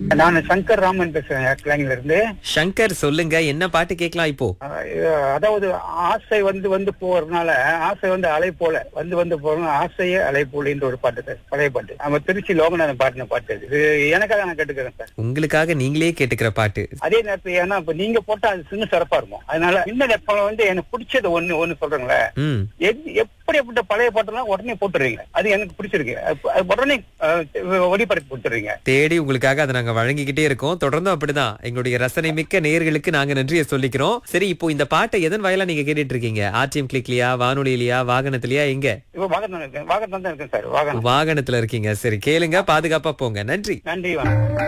நான் சங்கர் ராமன் பேசுறேன் கிளாங்கில இருந்து சங்கர் சொல்லுங்க என்ன பாட்டு கேட்கலாம் இப்போ அஹ் அதாவது ஆசை வந்து வந்து போறதுனால ஆசை வந்து அலை போல வந்து வந்து போறதுனால ஆசையே அலை போலின்ற ஒரு பாட்டு சார் பழைய பாட்டு நம்ம திருச்சி லோகநாதன் பாட்டின பாட்டு இது. இது எனக்காக நான் கேட்டுக்கிறேன் சார் உங்களுக்காக நீங்களே கேட்டுக்கிற பாட்டு அதே நேரத்துல ஏன்னா இப்ப நீங்க போட்டா அது சின்ன சிறப்பா இருக்கும் அதனால இன்னும் எப்ப வந்து எனக்கு பிடிச்சது ஒண்ணு ஒண்ணு சொல்றேங்களே ம் எது- எப்படிப்பட்ட பழைய பாட்டுலாம் உடனே போட்டுறீங்க அது எனக்கு பிடிச்சிருக்கு அது- அது உடனே அஹ், ஒளிபரப்பி கொடுத்துறீங்க தேடி உங்களுக்காக அதை நாங்க வழங்கிக்கிட்டே இருக்கோம் தொடர்ந்தும் அப்படிதான் எங்களுடைய ரசனை மிக்க நேயர்களுக்கு நாங்க நன்றியை சொல்லிக்கிறோம் சரி இப்போ இந்த பாட்டை எதன் வாயிலா நீங்க கேட்டுட்டு இருக்கீங்க ஆர்டிஎம் கிளிக்லயா வானொலியிலயா வாகனத்திலயா எங்க இப்ப வாகனம் இருக்கேன் வாகனம் தான் இருக்கேன் சார் வாகனம் வாகனத்துல இருக்கீங்க சரி கேளுங்க பாதுகாப்பா போங்க நன்றி நன்றி வணக்கம்